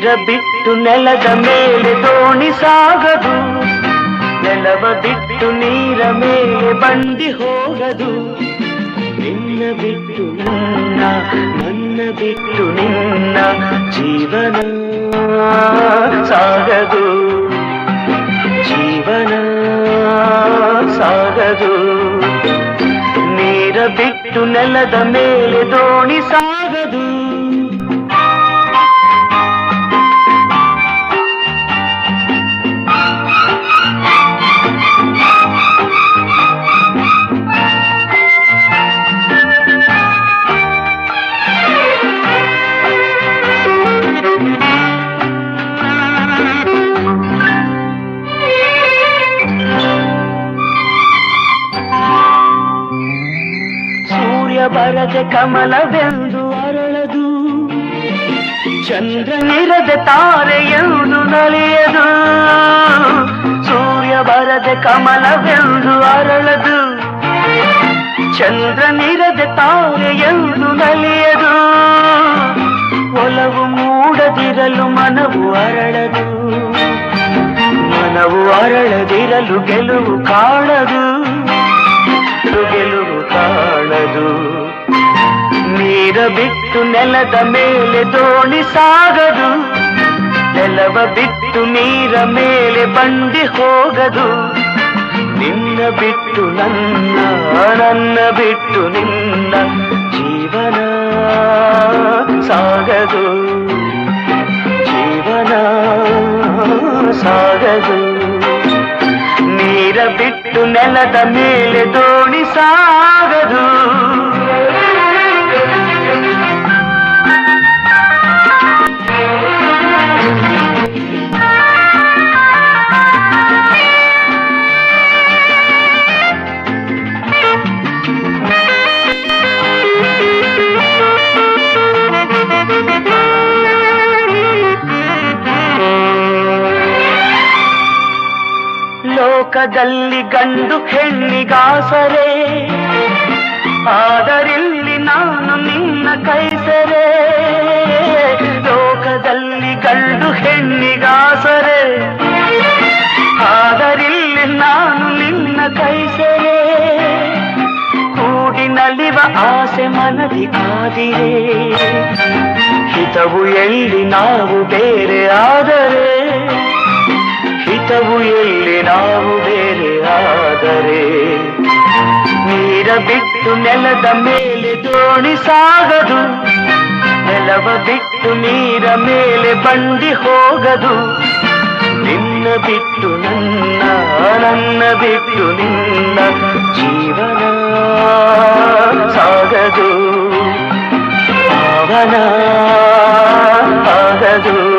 ನೀರ ಬಿಟ್ಟು ನೆಲದ ಮೇಲೆ ದೋಣಿ ಸಾಗದು ನೆಲವ ಬಿಟ್ಟು ನೀರ ಮೇಲೆ ಬಂಡಿ ಹೋಗದು ನಿನ್ನ ಬಿಟ್ಟು ನನ್ನ ನನ್ನ ಬಿಟ್ಟು ನಿನ್ನ ಜೀವನ ಸಾಗದು ಜೀವನ ಸಾಗದು ನೀರ ಬಿಟ್ಟು ನೆಲದ ಮೇಲೆ ದೋಣಿ ಸಾಗದು ಸೂರ್ಯ ಬರದೆ ಕಮಲವೆಂದು ಅರಳದು ಚಂದ್ರನಿರದೆ ತಾರೆ ಎಂದು ನಲಿಯದು ಸೂರ್ಯ ಬರದೆ ಕಮಲವೆಂದು ಅರಳದು ಚಂದ್ರನಿರದೆ ತಾರೆ ಎಂದು ನಲಿಯದು ಒಲವು ಮೂಡದಿರಲು ಮನವು ಅರಳದು ಮನವು ಅರಳದಿರಲು ಗೆಲುವು ಕಾಣದು ಗೆಲುವು ಕಾಣದು ನೀರ ಬಿಟ್ಟು ನೆಲದ ಮೇಲೆ ದೋಣಿ ಸಾಗದು ನೆಲವ ಬಿಟ್ಟು ನೀರ ಮೇಲೆ ಬಂಡಿ ಹೋಗದು ನಿನ್ನ ಬಿಟ್ಟು ನನ್ನ ನನ್ನ ಬಿಟ್ಟು ನಿನ್ನ ಜೀವನ ಸಾಗದು ಜೀವನ ಸಾಗದು ನೀರ ಬಿಟ್ಟು ನೆಲದ ಮೇಲೆ ದೋಣಿ ಸಾಗದು ಲೋಕದಲ್ಲಿ ಗಂಡು ಹೆಣ್ಣಿಗಾಸರೆ ಆದರಿಲ್ಲಿ ನಾನು ನಿನ್ನ ಕೈಸರೆ ಲೋಕದಲ್ಲಿ ಗಂಡು ಹೆಣ್ಣಿಗಾಸರೆ ಆದರಿಲ್ಲಿ ನಾನು ನಿನ್ನ ಕೈಸರೆ ಕೂಡಿ ನಲಿವ ಆಸೆ ಮನದಿ ಕಾದಿರೆ ಹಿತವು ಎಲ್ಲಿ ನಾವು ಬೇರೆ ಆದರೆ ಹಿತವು ಎಲ್ಲಿ ನಾವು ಬೇರೆ ಆದರೆ ನೀರ ಬಿಟ್ಟು ನೆಲದ ಮೇಲೆ ದೋಣಿ ಸಾಗದು ನೆಲವ ಬಿಟ್ಟು ನೀರ ಮೇಲೆ ಬಂಡಿ ಹೋಗದು ನಿನ್ನ ಬಿಟ್ಟು ನನ್ನ ನನ್ನ ಬಿಟ್ಟು ನಿನ್ನ ಜೀವನ ಸಾಗದು ಪಾವನ ಆಗದು